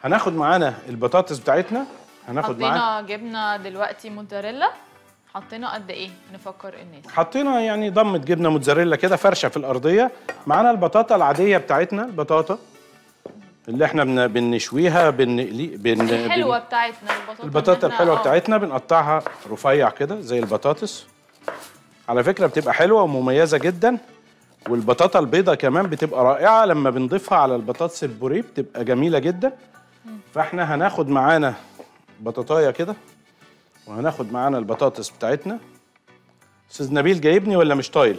هناخد معانا البطاطس بتاعتنا هناخد معانا حطينا جبنه دلوقتي موتزاريلا حطينا قد ايه نفكر الناس حطينا يعني ضمة جبنه موتزاريلا كده فرشه في الارضيه معانا البطاطا العاديه بتاعتنا البطاطا اللي احنا بن- بنشويها بنقلي بن الحلوه بن- بتاعتنا البطاطا البطاطا إن إحنا- الحلوه آه. بتاعتنا بنقطعها رفيع كده زي البطاطس على فكره بتبقى حلوه ومميزه جدا والبطاطا البيضة كمان بتبقى رائعه لما بنضيفها على البطاطس البوريه بتبقى جميله جدا فاحنا هناخد معانا بطاطايه كده وهناخد معانا البطاطس بتاعتنا استاذ نبيل جايبني ولا مش طايل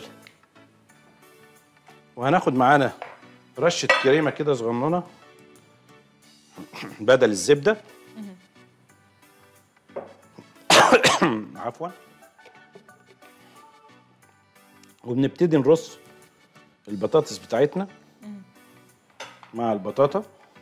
وهناخد معانا رشه كريمه كده صغننه بدل الزبده عفوا وبنبتدي نرص البطاطس بتاعتنا مع البطاطا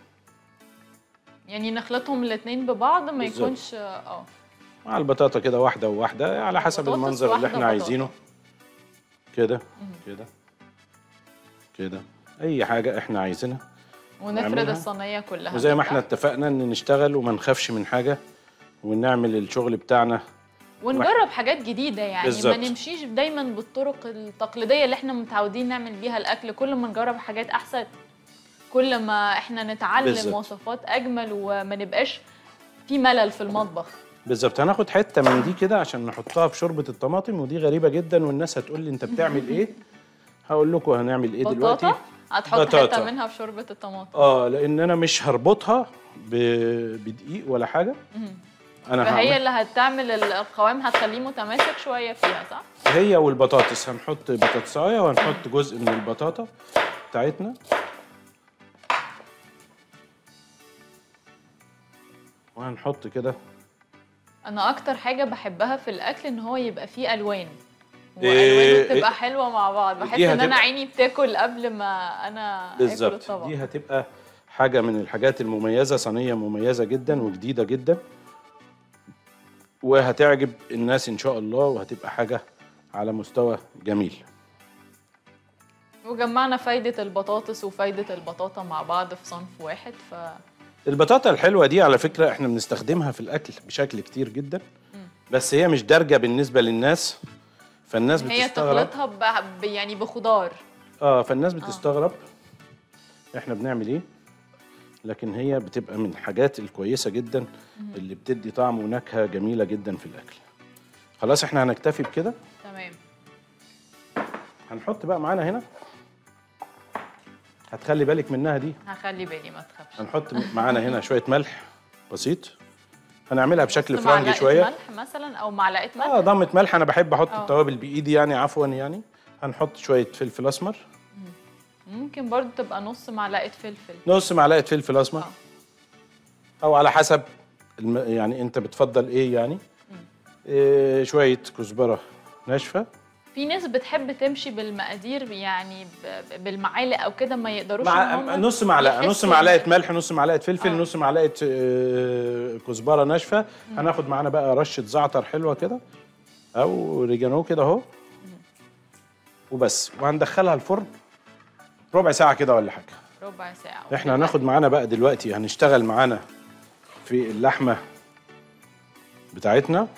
يعني نخلطهم الاثنين ببعض ما بالظبط. يكونش اه مع البطاطا كده واحده وواحده على حسب بطاطس المنظر اللي واحدة احنا بطاطا. عايزينه كده كده كده اي حاجه احنا عايزينها ونفرد نعملها. الصينيه كلها وزي ما كده. احنا اتفقنا ان نشتغل وما نخافش من حاجه ونعمل الشغل بتاعنا ونجرب حاجات جديده يعني بالظبط. ما نمشيش دايما بالطرق التقليديه اللي احنا متعودين نعمل بيها الاكل كل ما نجرب حاجات احسن كل ما احنا نتعلم بالظبط. وصفات اجمل وما نبقاش في ملل في المطبخ بالظبط هناخد حته من دي كده عشان نحطها في شوربه الطماطم ودي غريبه جدا والناس هتقول لي انت بتعمل ايه هقول لكم هنعمل ايه دلوقتي بطاطا هتحط بطاطا. حته منها في شوربه الطماطم اه لان انا مش هربطها ب... بدقيق ولا حاجه انا فهي هعمل اللي هتعمل القوام هتخليه متماسك شويه فيها صح هي والبطاطس هنحط بطاطسايه وهنحط جزء من البطاطا بتاعتنا وهنحط كده انا اكتر حاجه بحبها في الاكل ان هو يبقى فيه الوان إيه، والوانه تبقى إيه. حلوه مع بعض بحس دي ان انا هتبقى- عيني بتاكل قبل ما انا اكل بالظبط الطبق دي هتبقى حاجه من الحاجات المميزه صينيه مميزه جدا وجديده جدا وهتعجب الناس ان شاء الله وهتبقى حاجه على مستوى جميل وجمعنا فايده البطاطس وفايده البطاطا مع بعض في صنف واحد ف البطاطا الحلوه دي على فكره احنا بنستخدمها في الاكل بشكل كتير جدا بس هي مش دارجه بالنسبه للناس فالناس هي بتستغرب تخلطها ب... ب... يعني بخضار اه فالناس بتستغرب احنا بنعمل ايه لكن هي بتبقى من الحاجات الكويسه جدا اللي بتدي طعم ونكهه جميله جدا في الاكل خلاص احنا هنكتفي بكده تمام هنحط بقى معانا هنا هتخلي بالك منها دي هخلي بالي ما تخافش هنحط معانا هنا شويه ملح بسيط هنعملها بشكل نص فرنجي معلقة شويه ملح مثلا او معلقه ملح اه ضمة ملح انا بحب احط آه. التوابل بايدي يعني عفوا يعني هنحط شويه فلفل اسمر ممكن برضو تبقى نص معلقه فلفل نص معلقه فلفل اسمر آه. او على حسب الم... يعني انت بتفضل ايه يعني إيه شويه كزبره ناشفه في ناس بتحب تمشي بالمقادير يعني ب- ب- بالمعالق او كده ما يقدروش مع إن هم نص معلقه نص يحسوا معلقه إن- ملح نص معلقه فلفل آه. نص معلقه آه، كزبره ناشفه هناخد معانا بقى رشه زعتر حلوه كده او ريجانو كده اهو وبس وهندخلها الفرن ربع ساعه كده ولا حاجه ربع ساعه احنا هناخد معانا بقى دلوقتي هنشتغل معانا في اللحمه بتاعتنا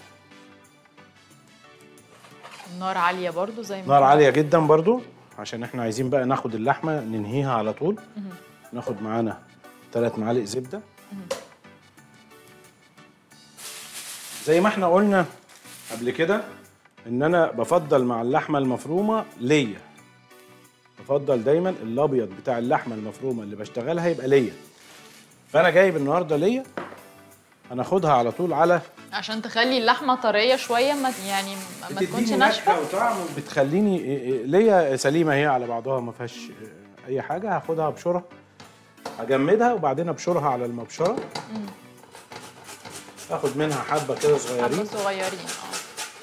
النار عاليه برضو زي ما نار قلنا. عاليه جدا برضو عشان احنا عايزين بقى ناخد اللحمه ننهيها على طول ناخد معانا ثلاث معالق زبده زي ما احنا قلنا قبل كده ان انا بفضل مع اللحمه المفرومه ليا بفضل دايما الابيض بتاع اللحمه المفرومه اللي بشتغلها يبقى ليا فانا جايب النهارده ليا هناخدها على طول على عشان تخلي اللحمه طريه شويه ما يعني ما- ما تكونش بتديني ناشفه نكهه وطعم وبتخليني إيه إيه ليا سليمه هي على بعضها ما فيهاش إيه، اي حاجه هاخدها ابشرها هجمدها وبعدين ابشرها على المبشره اخد منها حبه كده حبه صغيرين صغيرين اه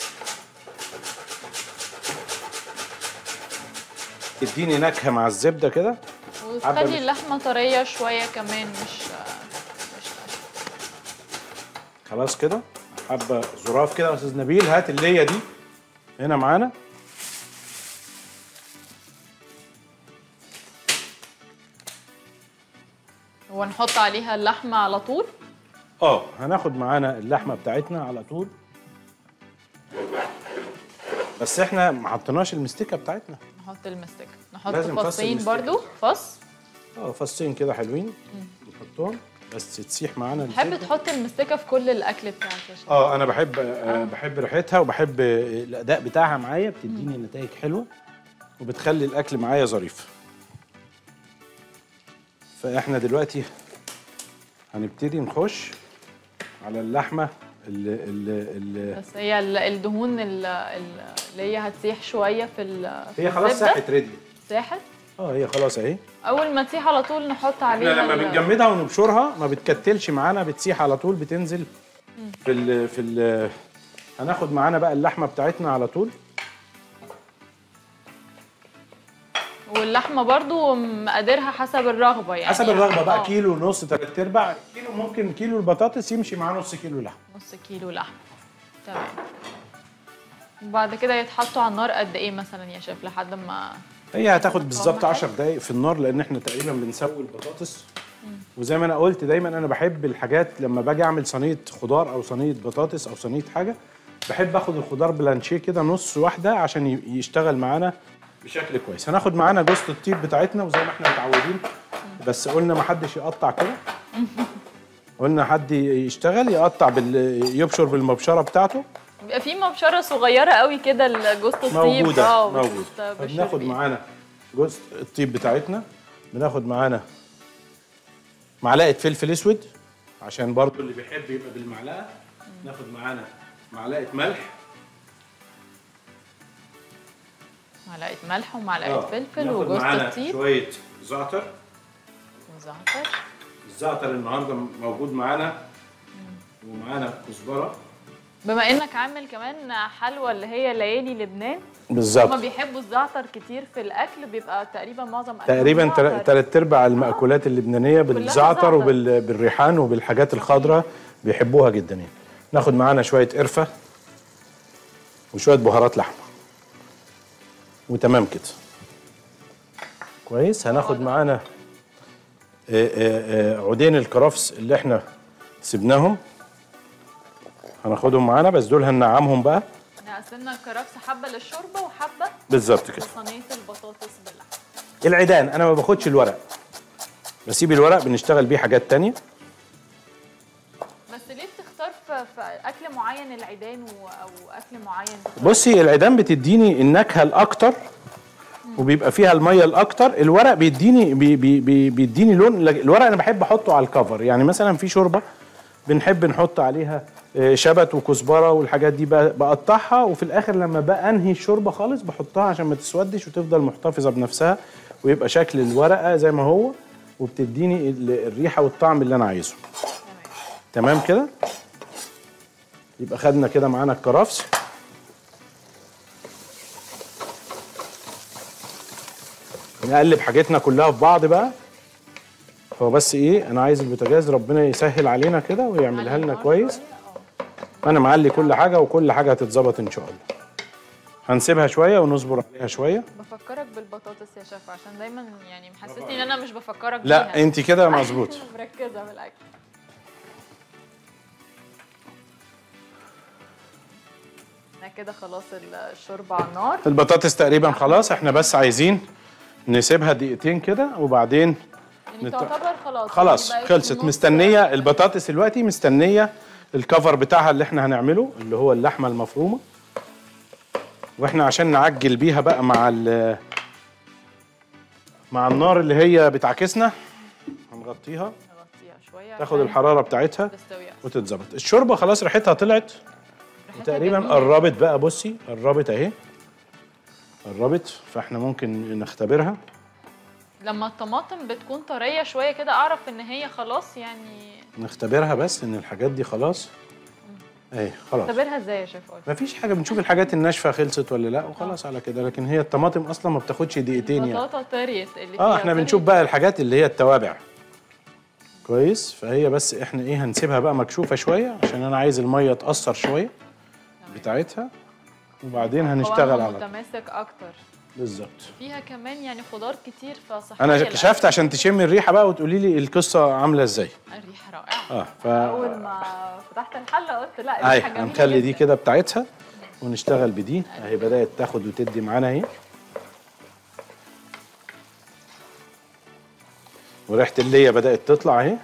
تديني نكهه مع الزبده كده حبة مش- وتخلي اللحمه طريه شويه كمان مش مش ناشفة. خلاص كده حبه ظراف كده يا استاذ نبيل هات الليه دي هنا معانا هو ونحط عليها اللحمه على طول اه هناخد معانا اللحمه بتاعتنا على طول بس احنا ما حطيناش المستكه بتاعتنا نحط المستكه نحط لازم فص فصين المستكة. برضو فص اه فصين كده حلوين نحطهم بس تسيح معانا تحب الزبدة. تحط المستكه في كل الاكل بتاعك يا شيف اه انا بحب آه بحب ريحتها وبحب آه، الاداء بتاعها معايا بتديني نتائج حلوه وبتخلي الاكل معايا ظريف فاحنا دلوقتي هنبتدي نخش على اللحمه اللي, اللي, اللي بس هي ال- الدهون ال- ال- اللي هي هتسيح شويه في ال في هي خلاص الزبدة. ساحت ريدي ساحت اه هي خلاص اهي اول ما تسيح على طول نحط احنا عليها لما ال- بنجمدها ونبشرها ما بتكتلش معانا بتسيح على طول بتنزل في ال في ال هناخد معانا بقى اللحمه بتاعتنا على طول واللحمه برضو مقاديرها حسب الرغبه يعني حسب الرغبه بقى آه، كيلو ونص تلات ارباع كيلو ممكن كيلو البطاطس يمشي معاه نص كيلو لحمه نص كيلو لحمه تمام وبعد كده يتحطوا على النار قد ايه مثلا يا شيف لحد ما هي هتاخد بالظبط معاك. 10 دقايق في النار لان احنا تقريبا بنسوي البطاطس وزي ما انا قلت دايما انا بحب الحاجات لما باجي اعمل صينيه خضار او صينيه بطاطس او صينيه حاجه بحب اخد الخضار بلانشيه كده نص واحده عشان ي- يشتغل معانا بشكل كويس هناخد معانا جوزة الطيب بتاعتنا وزي ما احنا متعودين بس قلنا ما حدش يقطع كده قلنا حد يشتغل يقطع بال... يبشر بالمبشره بتاعته بيبقى في مبشره صغيره قوي كده لجوز الطيب موجودة اه موجودة بتبشر فبناخد بيها. معانا جزء الطيب بتاعتنا بناخد معانا معلقة فلفل اسود عشان برضو اللي بيحب يبقى بالمعلقة ناخد معانا معلقة ملح معلقه ملح ومعلقه آه. فلفل ناخد وجوز معانا الطيب شوية زعتر وزعتر الزعتر النهارده موجود معانا ومعانا كزبرة بما انك عامل كمان حلوى اللي هي ليالي لبنان هما بالظبط بيحبوا الزعتر كتير في الاكل بيبقى تقريبا معظم أكلهم تقريبا زعتر. تلات ارباع المأكولات اللبنانية بالزعتر زعتر. وبالريحان وبالحاجات الخضراء بيحبوها جدا يعني ناخد معانا شوية قرفة وشوية بهارات لحمة وتمام كده كويس هناخد معانا آه، آه، آه، عودين الكرفس اللي احنا سبناهم هناخدهم معانا بس دول هننعمهم بقى قسمنا الكرفس حبه للشوربه وحبه بالظبط كده لصينيه البطاطس باللحمه العيدان انا ما باخدش الورق بسيب الورق بنشتغل بيه حاجات تانية بس ليه بتختار في, في اكل معين العيدان و... او اكل معين بصي العيدان بتديني النكهه الاكتر وبيبقى فيها الميه الاكتر الورق بيديني بي بي بي بيديني لون الورق انا بحب احطه على الكفر يعني مثلا في شوربه بنحب نحط عليها آه، شبت وكزبره والحاجات دي ب- بقطعها وفي الاخر لما بقى انهي الشوربه خالص بحطها عشان ما تسودش وتفضل محتفظه بنفسها ويبقى شكل الورقه زي ما هو وبتديني ال- الريحه والطعم اللي انا عايزه تمام كده يبقى خدنا كده معانا الكرفس نقلب حاجتنا كلها في بعض بقى هو بس ايه انا عايز البوتاجاز ربنا يسهل علينا كده ويعملها لنا كويس انا معلي كل حاجه وكل حاجه هتتظبط ان شاء الله هنسيبها شويه ونصبر عليها شويه بفكرك بالبطاطس يا شيف عشان دايما يعني محسسني ان انا مش بفكرك لا بيها انت كده مظبوط مركزه في الاكل احنا كده خلاص الشوربه على النار البطاطس تقريبا خلاص احنا بس عايزين نسيبها دقيقتين كده وبعدين يعني نت- تعتبر خلاص خلاص يعني بقت خلصت نص- مستنيه البطاطس دلوقتي مستنيه الكفر بتاعها اللي احنا هنعمله اللي هو اللحمه المفرومه واحنا عشان نعجل بيها بقى مع ال مع النار اللي هي بتعكسنا هنغطيها نغطيها شويه تاخد عشان الحراره بتاعتها تستوي أسرع. وتتظبط الشوربه خلاص ريحتها طلعت ريحتها تقريبا جميلة. قربت بقى بصي قربت اهي قربت فاحنا ممكن نختبرها لما الطماطم بتكون طريه شويه كده اعرف ان هي خلاص يعني نختبرها بس ان الحاجات دي خلاص اهي خلاص اختبرها ازاي يا شيف قولي مفيش حاجه بنشوف الحاجات الناشفه خلصت ولا لا وخلاص على كده لكن هي الطماطم اصلا ما بتاخدش دقيقتين يعني بطاطا طريت اللي اه فيها احنا طريت. بنشوف بقى الحاجات اللي هي التوابع كويس فهي بس احنا ايه هنسيبها بقى مكشوفه شويه عشان انا عايز الميه تاثر شويه تمام. بتاعتها وبعدين قوامها هنشتغل على متماسك اكتر بالظبط فيها كمان يعني خضار كتير فصحيه انا للأكل. كشفت عشان تشمي الريحه بقى وتقولي لي القصه عامله ازاي الريحه رائعه اه ف اول ما فتحت الحله قلت لا الريحه ايوه جميله هنخلي دي جداً. كده بتاعتها ونشتغل بدي اهي بدات تاخد وتدي معانا اهي وريحه الليه بدات تطلع اهي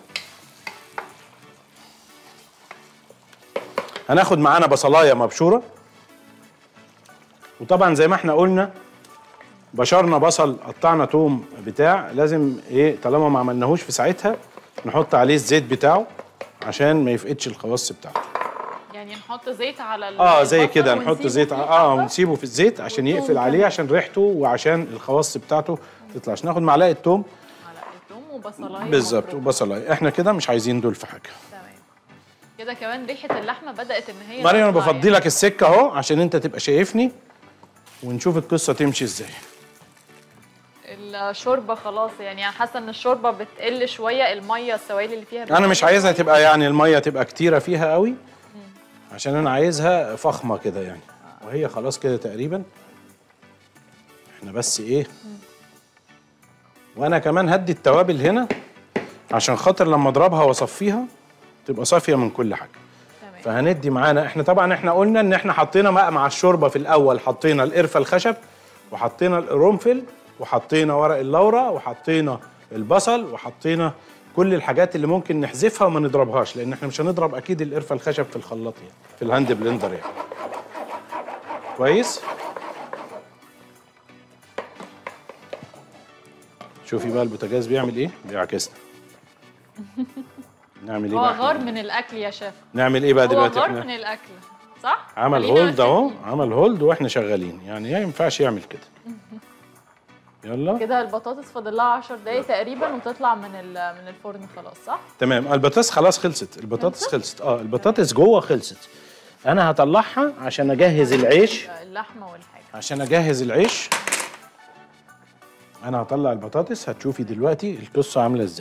هناخد معانا بصلايه مبشوره وطبعا زي ما احنا قلنا بشرنا بصل قطعنا توم بتاع لازم ايه طالما ما عملناهوش في ساعتها نحط عليه الزيت بتاعه عشان ما يفقدش الخواص بتاعته يعني نحط زيت على ال- اه زي البصل كده نحط ونسيبه زيت فيه اه حبة. ونسيبه في الزيت عشان والثوم يقفل عليه كمان. عشان ريحته وعشان الخواص بتاعته تطلعش ناخد معلقه توم معلقه توم وبصلايه بالظبط مفرومة. وبصلايه احنا كده مش عايزين دول في حاجه تمام كده كمان ريحه اللحمه بدات ان هي مريم انا تطلع بفضي لك السكه اهو عشان انت تبقى شايفني ونشوف القصه تمشي ازاي الشوربه خلاص يعني انا حاسه ان الشوربه بتقل شويه الميه السوائل اللي فيها انا مش بتقل عايزها شوية. تبقى يعني الميه تبقى كتيره فيها قوي عشان انا عايزها فخمه كده يعني وهي خلاص كده تقريبا احنا بس ايه وانا كمان هدي التوابل هنا عشان خاطر لما اضربها واصفيها تبقى صافيه من كل حاجه تمام فهندي معانا احنا طبعا احنا قلنا ان احنا حطينا بقى مع الشوربه في الاول حطينا القرفه الخشب وحطينا القرنفل وحطينا ورق اللورة وحطينا البصل وحطينا كل الحاجات اللي ممكن نحذفها وما نضربهاش لان احنا مش هنضرب اكيد القرفه الخشب في الخلاط يعني في الهاند بلندر يعني كويس شوفي بقى البوتاجاز بيعمل ايه بيعكسنا نعمل ايه هو بقى غار إحنا؟ من الاكل يا شيف نعمل ايه بقى هو دلوقتي غار احنا من الاكل صح عمل خلينا هولد اهو نسيبه. عمل هولد واحنا شغالين يعني ما ينفعش يعمل كده يلا كده البطاطس فاضل لها 10 دقايق تقريبا وتطلع من ال- من الفرن خلاص صح تمام البطاطس خلاص خلصت البطاطس خلصت؟ خلصت اه البطاطس جوه خلصت انا هطلعها عشان اجهز العيش اللحمه والحاجه عشان اجهز العيش انا هطلع البطاطس هتشوفي دلوقتي القصه عامله ازاي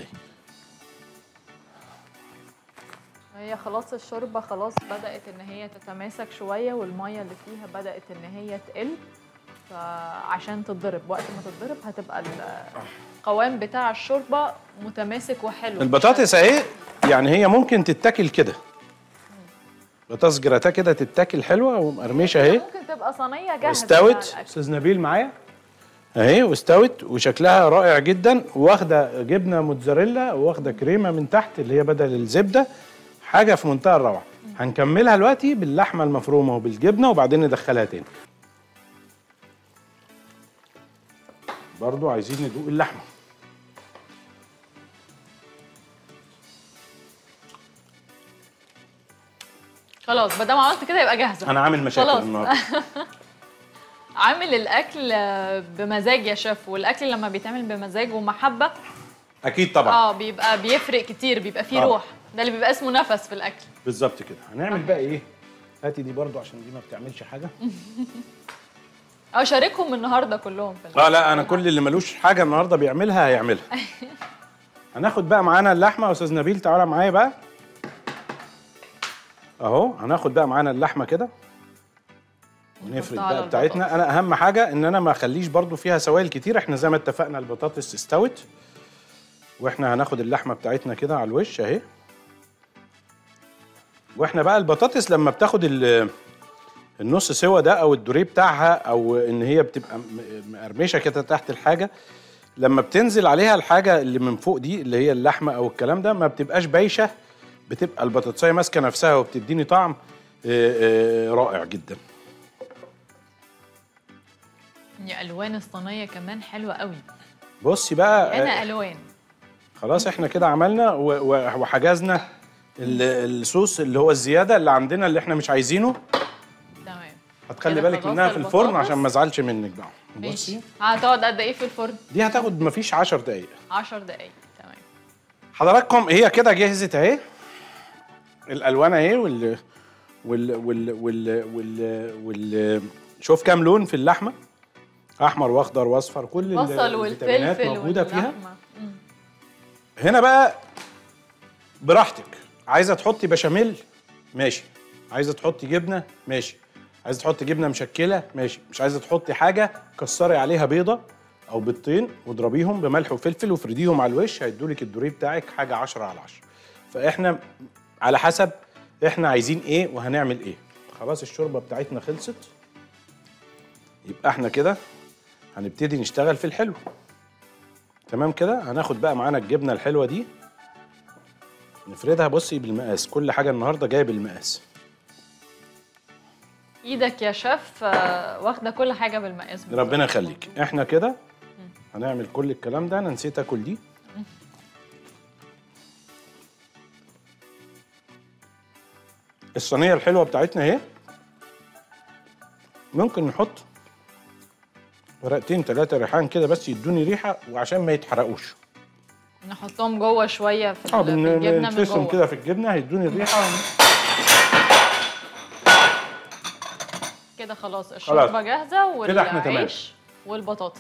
هي خلاص الشوربه خلاص بدات ان هي تتماسك شويه والميه اللي فيها بدات ان هي تقل فعشان تتضرب وقت ما تتضرب هتبقى القوام بتاع الشوربه متماسك وحلو البطاطس اهي يعني هي ممكن تتاكل كده بطاطس جراتها كده تتاكل حلوه ومقرمشه اهي ممكن تبقى صينيه جاهزه واستوت مع الأكل. استاذ نبيل معايا اهي واستوت وشكلها رائع جدا واخده جبنه موتزاريلا واخده كريمه من تحت اللي هي بدل الزبده حاجه في منتهى الروعه هنكملها دلوقتي باللحمه المفرومه وبالجبنه وبعدين ندخلها تاني برضو عايزين ندوق اللحمه خلاص ما دام عملت كده يبقى جاهزه انا عامل مشاكل خلاص. النهارده عامل الاكل بمزاج يا شيف والاكل لما بيتعمل بمزاج ومحبه اكيد طبعا اه بيبقى بيفرق كتير بيبقى فيه طبعا. روح ده اللي بيبقى اسمه نفس في الاكل بالظبط كده هنعمل بقى ايه هاتي دي برضو عشان دي ما بتعملش حاجه او شاركهم النهارده كلهم في الأكل. اه لا انا كل اللي ملوش حاجه النهارده بيعملها هيعملها هناخد بقى معانا اللحمه يا استاذ نبيل تعالى معايا بقى اهو هناخد بقى معانا اللحمه كده ونفرد نحطها على بقى بتاعتنا انا اهم حاجه ان انا ما اخليش برضو فيها سوائل كتير احنا زي ما اتفقنا البطاطس استوت واحنا هناخد اللحمه بتاعتنا كده على الوش اهي واحنا بقى البطاطس لما بتاخد ال- النص سوا ده او الدوريه بتاعها او ان هي بتبقى م- مقرمشه كده تحت الحاجه لما بتنزل عليها الحاجه اللي من فوق دي اللي هي اللحمه او الكلام ده ما بتبقاش بايشه بتبقى البطاطسايه ماسكه نفسها وبتديني طعم آه، آه، رائع جدا يا الوان الصينيه كمان حلوه قوي بصي بقى انا آه، الوان خلاص احنا كده عملنا و- و- وحجزنا ال- الصوص اللي هو الزياده اللي عندنا اللي احنا مش عايزينه تمام هتخلي كده بالك خلاص منها في الفرن البطاطس. عشان ما ازعلش منك بقى ماشي بصي هتقعد قد ايه في الفرن دي هتاخد مفيش 10 دقايق 10 دقايق تمام حضراتكم هي كده جهزت اهي الالوان اهي وال وال وال وال وال, وال شوف كام لون في اللحمه احمر واخضر واصفر كل ال- البصل الفيتامينات والفلفل موجوده فيها واللحمة. مم. هنا بقى براحتك عايزه تحطي بشاميل ماشي عايزه تحطي جبنه ماشي عايزه تحطي جبنه مشكله ماشي مش عايزه تحطي حاجه كسري عليها بيضه او بيضتين واضربيهم بملح وفلفل وافرديهم على الوش هيدولك الدوريه بتاعك حاجه 10 على 10 فاحنا على حسب احنا عايزين ايه وهنعمل ايه خلاص الشوربه بتاعتنا خلصت يبقى احنا كده هنبتدي نشتغل في الحلو تمام كده هناخد بقى معانا الجبنه الحلوه دي نفردها بصي بالمقاس كل حاجه النهارده جايه بالمقاس ايدك يا شيف آه، واخده كل حاجه بالمقاس بالظبط. ربنا يخليك احنا كده هنعمل كل الكلام ده انا نسيت اكل دي الصينيه الحلوه بتاعتنا اهي ممكن نحط ورقتين ثلاثه ريحان كده بس يدوني ريحه وعشان ما يتحرقوش نحطهم جوه شويه في, اه ال- في بن- الجبنه من بنفرشهم جوه كده في الجبنه هيدوني الريحه كده خلاص الشوربه جاهزه كده احنا تمام. والعيش والبطاطس